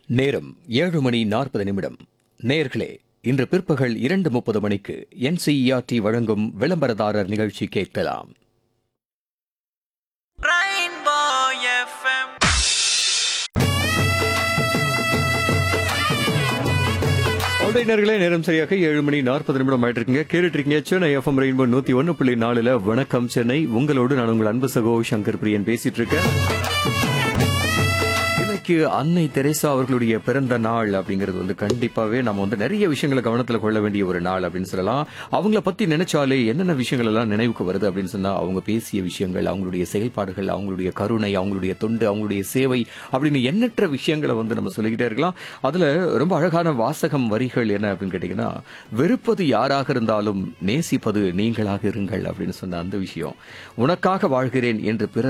நேரம் ஏழு மணி நாற்பது நிமிடம் நேர்களே இன்று பிற்பகல் இரண்டு முப்பது மணிக்கு என்சிஇஆர்டி வழங்கும் விளம்பரதாரர் நிகழ்ச்சி கேட்கலாம் Rainbow FM. ஆல்ரைனர்களே நேரம் சரியாக ஏழு மணி நாற்பது நிமிடம் ஆயிட்டு இருக்கீங்க கேட்டுட்டு இருக்கீங்க சென்னை எஃப்எம் ரெயின்போ நூத்தி ஒன்னு புள்ளி நாலுல வணக்கம் சென்னை உங்களோடு நான் உங்கள் அன்பு சகோ சங்கர் பிரியன் பேசிட்டு இருக்கேன் இன்னைக்கு அன்னை தெரேசா அவர்களுடைய பிறந்த நாள் அப்படிங்கிறது வந்து கண்டிப்பாவே நம்ம வந்து நிறைய விஷயங்களை கவனத்துல கொள்ள வேண்டிய ஒரு நாள் அப்படின்னு சொல்லலாம் அவங்கள பத்தி நினைச்சாலே என்னென்ன விஷயங்கள் எல்லாம் நினைவுக்கு வருது அப்படின்னு சொன்னா அவங்க பேசிய விஷயங்கள் அவங்களுடைய செயல்பாடுகள் அவங்களுடைய கருணை அவங்களுடைய தொண்டு அவங்களுடைய சேவை அப்படின்னு எண்ணற்ற விஷயங்களை வந்து நம்ம சொல்லிக்கிட்டே இருக்கலாம் அதுல ரொம்ப அழகான வாசகம் வரிகள் என்ன அப்படின்னு கேட்டீங்கன்னா வெறுப்பது யாராக இருந்தாலும் நேசிப்பது நீங்களாக இருங்கள் அப்படின்னு சொன்ன அந்த விஷயம் உனக்காக வாழ்கிறேன் என்று பிற